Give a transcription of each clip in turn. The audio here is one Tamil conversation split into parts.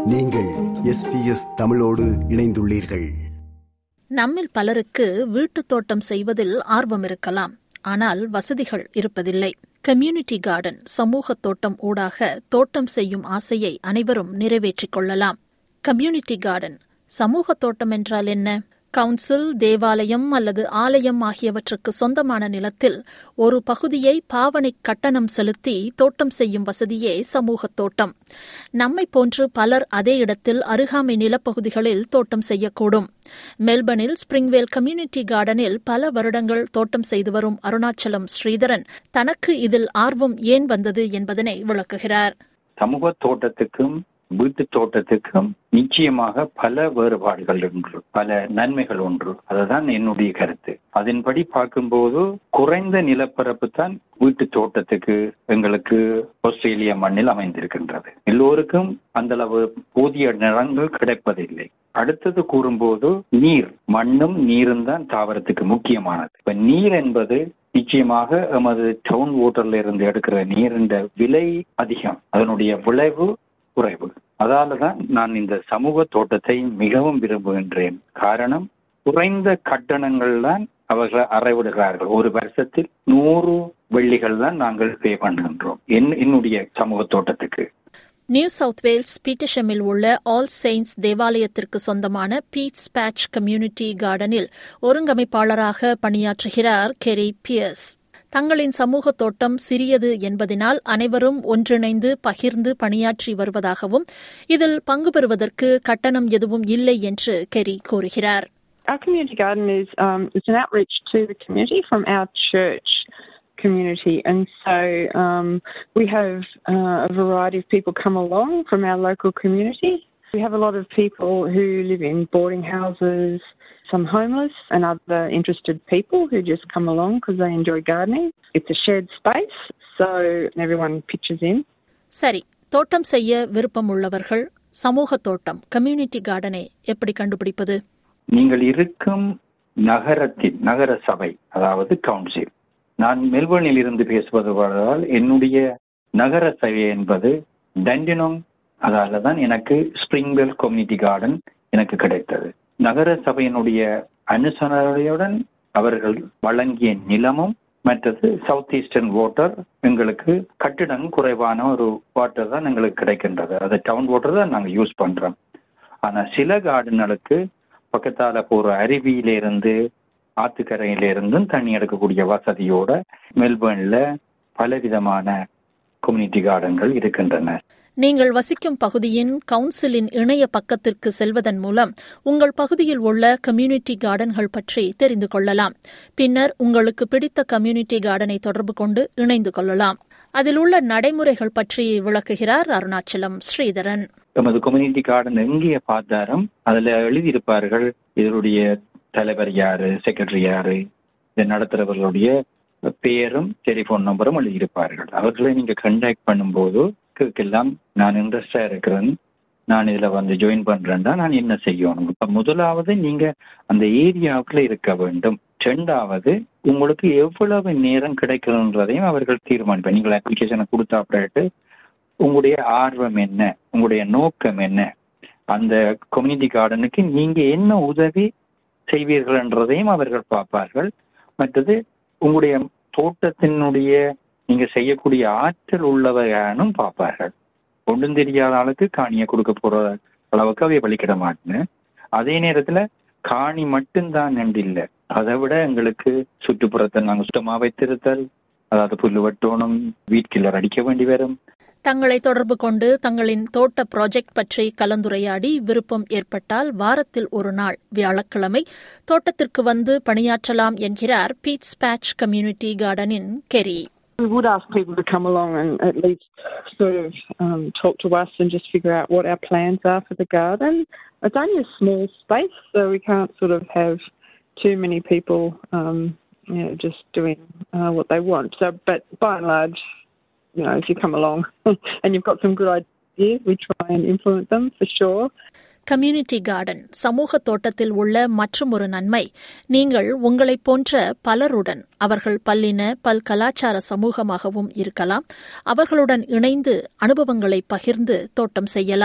நீங்கள் எஸ்பிஎஸ் தமிழோடு இணைந்துள்ளீர்கள் நம்மில் பலருக்கு வீட்டுத் தோட்டம் செய்வதில் ஆர்வம் இருக்கலாம் ஆனால் வசதிகள் இருப்பதில்லை கம்யூனிட்டி கார்டன் சமூக தோட்டம் ஊடாக தோட்டம் செய்யும் ஆசையை அனைவரும் நிறைவேற்றிக் கொள்ளலாம் கம்யூனிட்டி கார்டன் சமூக தோட்டம் என்றால் என்ன கவுன்சில் தேவாலயம் அல்லது ஆலயம் ஆகியவற்றுக்கு சொந்தமான நிலத்தில் ஒரு பகுதியை பாவனை கட்டணம் செலுத்தி தோட்டம் செய்யும் வசதியே சமூக தோட்டம் நம்மை போன்று பலர் அதே இடத்தில் அருகாமை நிலப்பகுதிகளில் தோட்டம் செய்யக்கூடும் மெல்பர்னில் ஸ்பிரிங்வேல் கம்யூனிட்டி கார்டனில் பல வருடங்கள் தோட்டம் செய்து வரும் அருணாச்சலம் ஸ்ரீதரன் தனக்கு இதில் ஆர்வம் ஏன் வந்தது என்பதனை விளக்குகிறார் சமூக தோட்டத்துக்கும் வீட்டு தோட்டத்துக்கும் நிச்சயமாக பல வேறுபாடுகள் உண்டு பல நன்மைகள் ஒன்று அதுதான் என்னுடைய கருத்து அதன்படி பார்க்கும்போது குறைந்த நிலப்பரப்பு தான் வீட்டு தோட்டத்துக்கு எங்களுக்கு ஆஸ்திரேலிய மண்ணில் அமைந்திருக்கின்றது எல்லோருக்கும் அந்த அளவு போதிய நிலங்கள் கிடைப்பதில்லை அடுத்தது கூறும்போது நீர் மண்ணும் நீரும் தான் தாவரத்துக்கு முக்கியமானது இப்ப நீர் என்பது நிச்சயமாக எமது டவுன் வாட்டர்ல இருந்து எடுக்கிற நீரின் விலை அதிகம் அதனுடைய விளைவு குறைவு அதால தான் நான் இந்த சமூக தோட்டத்தை மிகவும் விரும்புகின்றேன் காரணம் குறைந்த கட்டணங்கள் தான் அவர்கள் அறவிடுகிறார்கள் ஒரு வருஷத்தில் நூறு வெள்ளிகள் தான் நாங்கள் பே பண்ணுகின்றோம் என்னுடைய சமூக தோட்டத்துக்கு நியூ சவுத் வேல்ஸ் பீட்டஷமில் உள்ள ஆல் செயின்ட்ஸ் தேவாலயத்திற்கு சொந்தமான பீட்ஸ் பேட்ச் கம்யூனிட்டி கார்டனில் ஒருங்கமைப்பாளராக பணியாற்றுகிறார் கெரி பியர்ஸ் தங்களின் சமூக தோட்டம் சிறியது என்பதனால் அனைவரும் ஒன்றிணைந்து பகிர்ந்து பணியாற்றி வருவதாகவும் இதில் பங்கு பெறுவதற்கு கட்டணம் எதுவும் இல்லை என்று கெரி கூறுகிறார் Our community garden is um, it's an outreach to the community from our church community, and so um, we have uh, a variety of people come along from our local community. We have a lot of people who live in boarding houses, some homeless, and other interested people who just come along because they enjoy gardening. It's a shared space, so everyone pitches in. சரி தோட்டம் செய்ய விருப்பம் உள்ளவர்கள் சமூக தோட்டம் கம்யூனிட்டி கார்டனை எப்படி கண்டுபிடிப்பது நீங்கள் இருக்கும் நகரத்தின் நகர சபை அதாவது கவுன்சில் நான் மெல்பர்னில் இருந்து பேசுவதால் என்னுடைய நகர சபை என்பது டண்டினோங் அதால தான் எனக்கு ஸ்பிரிங்வெல் கம்யூனிட்டி கார்டன் எனக்கு கிடைத்தது நகர சபையினுடைய அனுசரணையுடன் அவர்கள் வழங்கிய நிலமும் மற்றது சவுத் ஈஸ்டர்ன் வாட்டர் எங்களுக்கு கட்டிடம் குறைவான ஒரு வாட்டர் தான் எங்களுக்கு கிடைக்கின்றது அது டவுன் வாட்டர் தான் நாங்கள் யூஸ் பண்றோம் ஆனா சில கார்டன்களுக்கு பக்கத்தால போற அருவியில இருந்து ஆத்துக்கரையில இருந்தும் தண்ணி எடுக்கக்கூடிய வசதியோட மெல்பர்ன்ல பலவிதமான கம்யூனிட்டி கார்டன்கள் இருக்கின்றன நீங்கள் வசிக்கும் பகுதியின் கவுன்சிலின் இணைய பக்கத்திற்கு செல்வதன் மூலம் உங்கள் பகுதியில் உள்ள கம்யூனிட்டி கார்டன்கள் பற்றி தெரிந்து கொள்ளலாம் பின்னர் உங்களுக்கு பிடித்த கம்யூனிட்டி கார்டனை தொடர்பு கொண்டு இணைந்து கொள்ளலாம் அதில் உள்ள நடைமுறைகள் பற்றி விளக்குகிறார் அருணாச்சலம் ஸ்ரீதரன் எமது கம்யூனிட்டி கார்டன் எங்கே பார்த்தாலும் அதுல எழுதியிருப்பார்கள் இதனுடைய தலைவர் யாரு செக்ரட்டரி யாரு இதை நடத்துறவர்களுடைய பேரும் டெலிபோன் நம்பரும் எழுதியிருப்பார்கள் அவர்களை நீங்க கண்டாக்ட் பண்ணும்போது எல்லாம் நான் இன்ட்ரெஸ்டா இருக்கிறேன் நான் இதுல வந்து ஜாயின் பண்றேன்டா நான் என்ன செய்யணும் இப்ப முதலாவது நீங்க அந்த ஏரியாவுக்குள்ள இருக்க வேண்டும் ரெண்டாவது உங்களுக்கு எவ்வளவு நேரம் கிடைக்கணுன்றதையும் அவர்கள் தீர்மானிப்பார் நீங்கள் அப்ளிகேஷனை கொடுத்தா பிறகு உங்களுடைய ஆர்வம் என்ன உங்களுடைய நோக்கம் என்ன அந்த கம்யூனிட்டி கார்டனுக்கு நீங்க என்ன உதவி செய்வீர்கள்ன்றதையும் அவர்கள் பார்ப்பார்கள் மற்றது உங்களுடைய தோட்டத்தினுடைய நீங்க செய்யக்கூடிய ஆற்றல் உள்ளவையானும் பார்ப்பார்கள் ஒன்றும் தெரியாத ஆளுக்கு காணியை கொடுக்க போற அளவுக்கு அவை வலிக்கிட மாட்டேன்னு அதே நேரத்துல காணி மட்டும்தான் நண்டு இல்லை அதை விட எங்களுக்கு சுற்றுப்புறத்தை நாங்கள் சுத்தமா வைத்திருத்தல் அதாவது புல்லு வெட்டோணும் வீட்கில்லர் அடிக்க வேண்டி வரும் தங்களை தொடர்பு கொண்டு தங்களின் தோட்ட ப்ராஜெக்ட் பற்றி கலந்துரையாடி விருப்பம் ஏற்பட்டால் வாரத்தில் ஒரு நாள் வியாழக்கிழமை தோட்டத்திற்கு வந்து பணியாற்றலாம் என்கிறார் பீட்ஸ் பேட்ச் கம்யூனிட்டி கார்டனின் Kerry We would ask people to come along and at least sort of um, talk to us and just figure out what our plans are for the garden. It's only a small space, so we can't sort of have too many people um, you know, just doing uh, what they want. So, but by and large, you know, if you come along and you've got some good ideas, we try and implement them for sure. Community garden சமூக தோட்டத்தில் உள்ள மற்றும் ஒரு நன்மை நீங்கள் உங்களைப் போன்ற பலருடன் அவர்கள் பல்லின பல் கலாச்சார சமூகமாகவும் இருக்கலாம் அவர்களுடன் இணைந்து அனுபவங்களை பகிர்ந்து தோட்டம் செய்யலாம்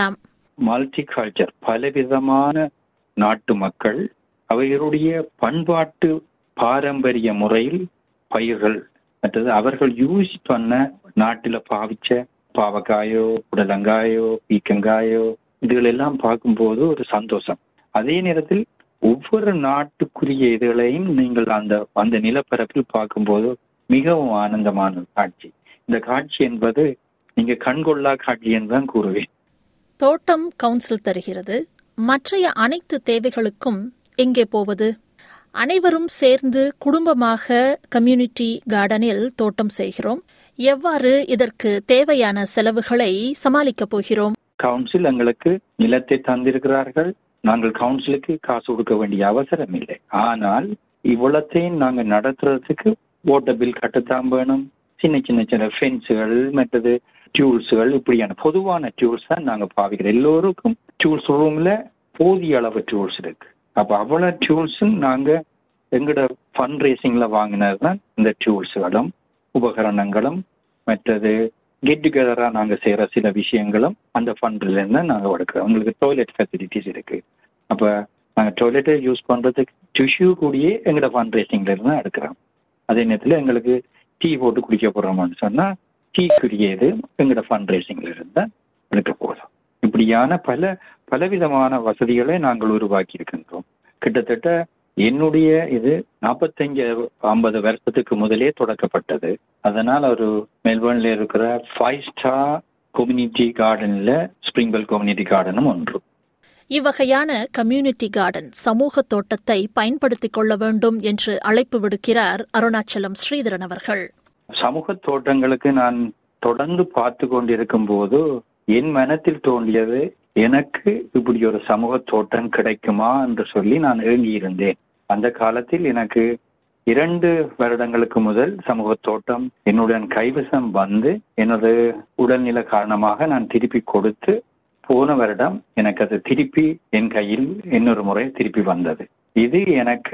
மல்டி கல்ச்சர் பலவிதமான நாட்டு மக்கள் அவைகளுடைய பண்பாட்டு பாரம்பரிய முறையில் பயிர்கள் மற்றது அவர்கள் யூஸ் பண்ண நாட்டில பாவிச்ச பாவக்காயோ புடலங்காயோ பீக்கங்காயோ இதுகளெல்லாம் பார்க்கும்போது ஒரு சந்தோஷம் அதே நேரத்தில் ஒவ்வொரு நாட்டுக்குரிய இதுகளையும் நீங்கள் அந்த அந்த நிலப்பரப்பில் பார்க்கும்போது மிகவும் ஆனந்தமான காட்சி இந்த காட்சி என்பது நீங்க கண்கொள்ளா காட்சி என்றுதான் கூறுவேன் தோட்டம் கவுன்சில் தருகிறது மற்றைய அனைத்து தேவைகளுக்கும் எங்கே போவது அனைவரும் சேர்ந்து குடும்பமாக கம்யூனிட்டி கார்டனில் தோட்டம் செய்கிறோம் எவ்வாறு இதற்கு தேவையான செலவுகளை சமாளிக்கப் போகிறோம் கவுன்சில் எங்களுக்கு நிலத்தை தந்திருக்கிறார்கள் நாங்கள் கவுன்சிலுக்கு காசு கொடுக்க வேண்டிய அவசரம் இல்லை ஆனால் இவ்வளத்தையும் நாங்க நடத்துறதுக்கு ஓட்ட பில் கட்டத்தான் வேணும் சின்ன சின்ன சின்ன ஃபென்ஸுகள் மற்றது டியூல்ஸுகள் இப்படியான பொதுவான டியூல்ஸ் தான் நாங்க பாவிக்கிறோம் எல்லோருக்கும் டியூல்ஸ் ரூம்ல போதிய அளவு டியூல்ஸ் இருக்கு அப்ப அவ்வளவு டியூல்ஸும் நாங்க எங்களோட ஃபண்ட் ரேசிங்ல வாங்கினது தான் இந்த டியூல்ஸுகளும் உபகரணங்களும் மற்றது கெட் டுகெதரா நாங்க செய்யற சில விஷயங்களும் அந்த ஃபண்ட்ல இருந்து நாங்க எடுக்கிறோம் உங்களுக்கு டாய்லெட் ஃபெசிலிட்டிஸ் இருக்கு அப்ப நாங்க டாய்லெட்டை யூஸ் பண்றதுக்கு டிஷ்யூ கூடியே எங்களோட ஃபண்ட் ரேசிங்ல இருந்து தான் எடுக்கிறோம் அதே நேரத்துல எங்களுக்கு டீ போட்டு குடிக்க போறோம்னு சொன்னா டீக்குரியது எங்களோட ஃபண்ட் ரேசிங்ல இருந்து தான் எடுக்க போதும் இப்படியான பல பலவிதமான வசதிகளை நாங்கள் உருவாக்கி இருக்கின்றோம் கிட்டத்தட்ட என்னுடைய இது நாற்பத்தஞ்சு ஐம்பது வருஷத்துக்கு முதலே தொடக்கப்பட்டது அதனால் ஒரு மெல்பர்ன்ல இருக்கிற ஃபைவ் ஸ்டார் கம்யூனிட்டி கார்டன்ல ஸ்பிரிங்பெல் கம்யூனிட்டி கார்டனும் ஒன்று இவ்வகையான கம்யூனிட்டி கார்டன் சமூக தோட்டத்தை பயன்படுத்திக் கொள்ள வேண்டும் என்று அழைப்பு விடுக்கிறார் அருணாச்சலம் ஸ்ரீதரன் அவர்கள் சமூக தோட்டங்களுக்கு நான் தொடர்ந்து பார்த்து கொண்டிருக்கும் போது என் மனத்தில் தோன்றியது எனக்கு இப்படி ஒரு சமூக தோட்டம் கிடைக்குமா என்று சொல்லி நான் ஏங்கி இருந்தேன் அந்த காலத்தில் எனக்கு இரண்டு வருடங்களுக்கு முதல் சமூக தோட்டம் என்னுடன் கைவசம் வந்து எனது உடல்நிலை காரணமாக நான் திருப்பி கொடுத்து போன வருடம் எனக்கு அது திருப்பி என் கையில் இன்னொரு முறை திருப்பி வந்தது இது எனக்கு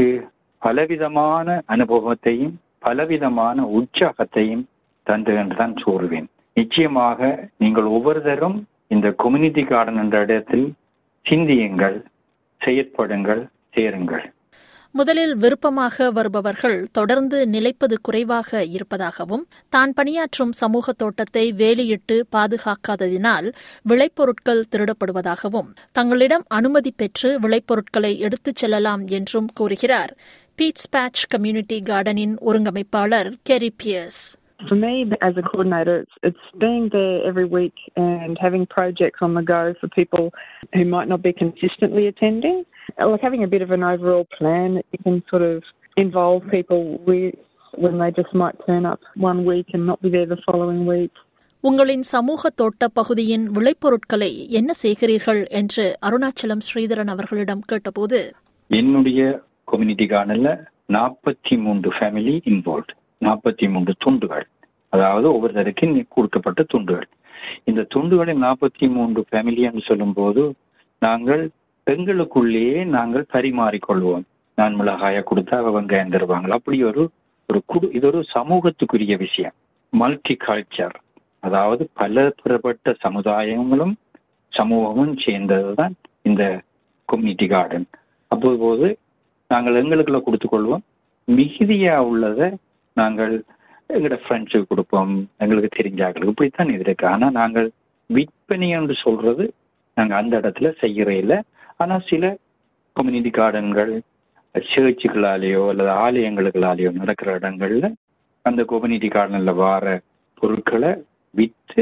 பலவிதமான அனுபவத்தையும் பலவிதமான உற்சாகத்தையும் தந்து என்றுதான் கூறுவேன் நிச்சயமாக நீங்கள் ஒவ்வொருத்தரும் இந்த கம்யூனிட்டி கார்டன் என்ற இடத்தில் சிந்தியுங்கள் செயற்படுங்கள் சேருங்கள் முதலில் விருப்பமாக வருபவர்கள் தொடர்ந்து நிலைப்பது குறைவாக இருப்பதாகவும் தான் பணியாற்றும் சமூக தோட்டத்தை வேலியிட்டு பாதுகாக்காததினால் விளைபொருட்கள் திருடப்படுவதாகவும் தங்களிடம் அனுமதி பெற்று விளைபொருட்களை எடுத்துச் செல்லலாம் என்றும் கூறுகிறார் பீட்ஸ் பேட்ச் கம்யூனிட்டி கார்டனின் ஒருங்கமைப்பாளர் Kerry Pierce For me, as a coordinator, it's, it's being there every week and having projects on the go for people who might not be consistently attending. Like having a bit of an overall plan that you can sort of involve people with when they just might turn up one week and not be there the following week. உங்களின் சமூக தோட்ட பகுதியின் விளைபொருட்களை என்ன செய்கிறீர்கள் என்று அருணாச்சலம் ஸ்ரீதரன் அவர்களிடம் கேட்டபோது என்னுடைய கம்யூனிட்டி கார்டன்ல நாற்பத்தி மூன்று ஃபேமிலி இன்வால்வ் நாற்பத்தி மூன்று துண்டுகள் அதாவது ஒவ்வொருத்தருக்கு கொடுக்கப்பட்ட துண்டுகள் இந்த துண்டுகளில் நாற்பத்தி மூன்று ஃபேமிலின்னு சொல்லும்போது நாங்கள் எங்களுக்குள்ளேயே நாங்கள் பரிமாறிக்கொள்வோம் நான் மிளகாய கொடுத்தா வெங்காயம் தருவாங்க அப்படி ஒரு ஒரு குடு இது ஒரு சமூகத்துக்குரிய விஷயம் மல்டி கல்ச்சர் அதாவது பல பிறப்பட்ட சமுதாயங்களும் சமூகமும் சேர்ந்ததுதான் இந்த கம்யூனிட்டி கார்டன் அப்போது நாங்கள் எங்களுக்குள்ள கொடுத்துக்கொள்வோம் மிகுதியா உள்ளதை நாங்கள் எங்களோட ஃப்ரெண்ட்ஸுக்கு கொடுப்போம் எங்களுக்கு தெரிஞ்சாக்களுக்கு இப்படித்தான் இது இருக்கு ஆனா நாங்கள் விற்பனை என்று சொல்றது நாங்க அந்த இடத்துல செய்யறே இல்லை ஆனா சில கம்யூனிட்டி கார்டன்கள் சர்ச்சுகளாலேயோ அல்லது ஆலயங்களுக்களாலேயோ நடக்கிற இடங்கள்ல அந்த கம்யூனிட்டி கார்டன்ல வார பொருட்களை விற்று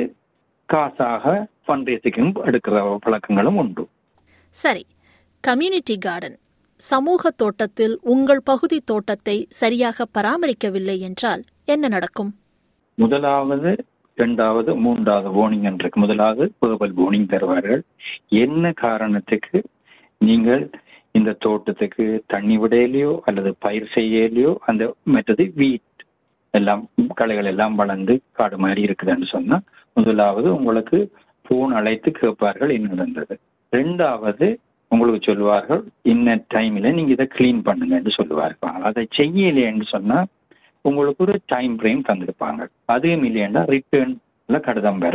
காசாக ஃபண்ட்ரேசிக்கும் எடுக்கிற பழக்கங்களும் உண்டு சரி கம்யூனிட்டி கார்டன் சமூக தோட்டத்தில் உங்கள் பகுதி தோட்டத்தை சரியாக பராமரிக்கவில்லை என்றால் என்ன நடக்கும் முதலாவது இரண்டாவது மூன்றாவது போனிங் என்று முதலாவது பேர்பல் போனிங் தருவார்கள் என்ன காரணத்துக்கு நீங்கள் இந்த தோட்டத்துக்கு தண்ணி விடையிலையோ அல்லது பயிர் செய்யலையோ அந்த மற்றது வீட் எல்லாம் களைகள் எல்லாம் வளர்ந்து காடு மாதிரி இருக்குதுன்னு சொன்னா முதலாவது உங்களுக்கு போன் அழைத்து கேட்பார்கள் என்ன நடந்தது ரெண்டாவது உங்களுக்கு சொல்லுவார்கள் இன்ன டைம்ல நீங்க இதை கிளீன் பண்ணுங்கன்னு சொல்லுவார்கள் அதை செய்யலையேன்னு சொன்னா உங்களுக்கு ஒரு டைம் ஃப்ரேம் தந்திருப்பாங்க அதுவும் இல்லையா ரிட்டர்ன்ல கடிதம் வரும்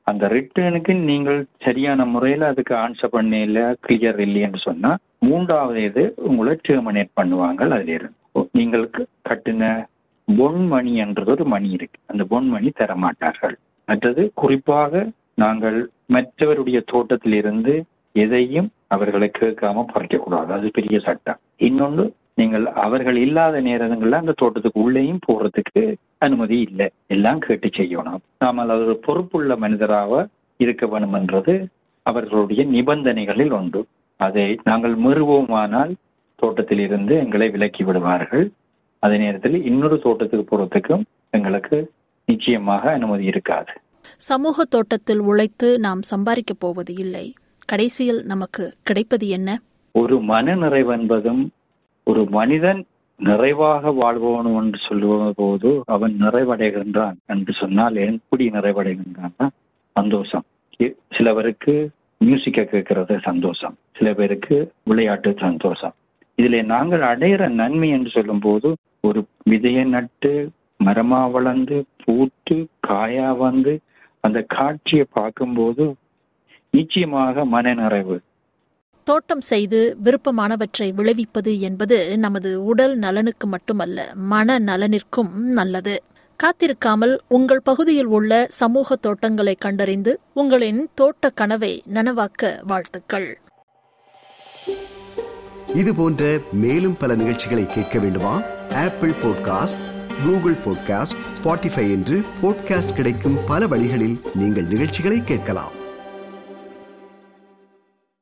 அந்த ரிட்டர்னுக்கு நீங்கள் சரியான முறையில் அதுக்கு ஆன்சர் பண்ணல கிளியர் இல்லைன்னு சொன்னா மூன்றாவது இது உங்களை டெர்மினேட் பண்ணுவாங்க அதுல இருந்து நீங்கள் கட்டின பொன் மணி என்றது ஒரு மணி இருக்கு அந்த பொன் மணி தர மாட்டார்கள் மற்றது குறிப்பாக நாங்கள் மற்றவருடைய தோட்டத்திலிருந்து எதையும் அவர்களை கேட்காம பறிக்க கூடாது அது பெரிய சட்டம் இன்னொன்று நீங்கள் அவர்கள் இல்லாத நேரங்கள்ல அந்த தோட்டத்துக்கு உள்ளேயும் போறதுக்கு அனுமதி இல்லை எல்லாம் கேட்டு செய்யணும் நாம அது ஒரு பொறுப்புள்ள மனிதராக இருக்க வேணும் என்றது அவர்களுடைய நிபந்தனைகளில் உண்டு அதை நாங்கள் மீறுவோமானால் தோட்டத்தில் இருந்து எங்களை விலக்கி விடுவார்கள் அதே நேரத்தில் இன்னொரு தோட்டத்துக்கு போறதுக்கும் எங்களுக்கு நிச்சயமாக அனுமதி இருக்காது சமூக தோட்டத்தில் உழைத்து நாம் சம்பாதிக்க போவது இல்லை கடைசியில் நமக்கு கிடைப்பது என்ன ஒரு மன நிறைவு என்பதும் ஒரு மனிதன் நிறைவாக வாழ்வோனும் என்று சொல்லுவது போது அவன் நிறைவடைகின்றான் என்று சொன்னால் எப்படி நிறைவடைகின்றான் சந்தோஷம் சிலவருக்கு மியூசிக்கை கேட்கறது சந்தோஷம் சில பேருக்கு விளையாட்டு சந்தோஷம் இதுல நாங்கள் அடையிற நன்மை என்று சொல்லும் போது ஒரு விதையை நட்டு மரமா வளர்ந்து பூத்து காயா வந்து அந்த காட்சியை பார்க்கும்போது நிச்சயமாக மன நிறைவு தோட்டம் செய்து விருப்பமானவற்றை விளைவிப்பது என்பது நமது உடல் நலனுக்கு மட்டுமல்ல மன நலனிற்கும் நல்லது காத்திருக்காமல் உங்கள் பகுதியில் உள்ள சமூக தோட்டங்களை கண்டறிந்து உங்களின் தோட்ட கனவை நனவாக்க வாழ்த்துக்கள் இது போன்ற மேலும் பல நிகழ்ச்சிகளை கேட்க வேண்டுமா Apple podcast Google podcast Spotify என்று பாட்காஸ்ட் கிடைக்கும் பல வழிகளில் நீங்கள் நிகழ்ச்சிகளை கேட்கலாம்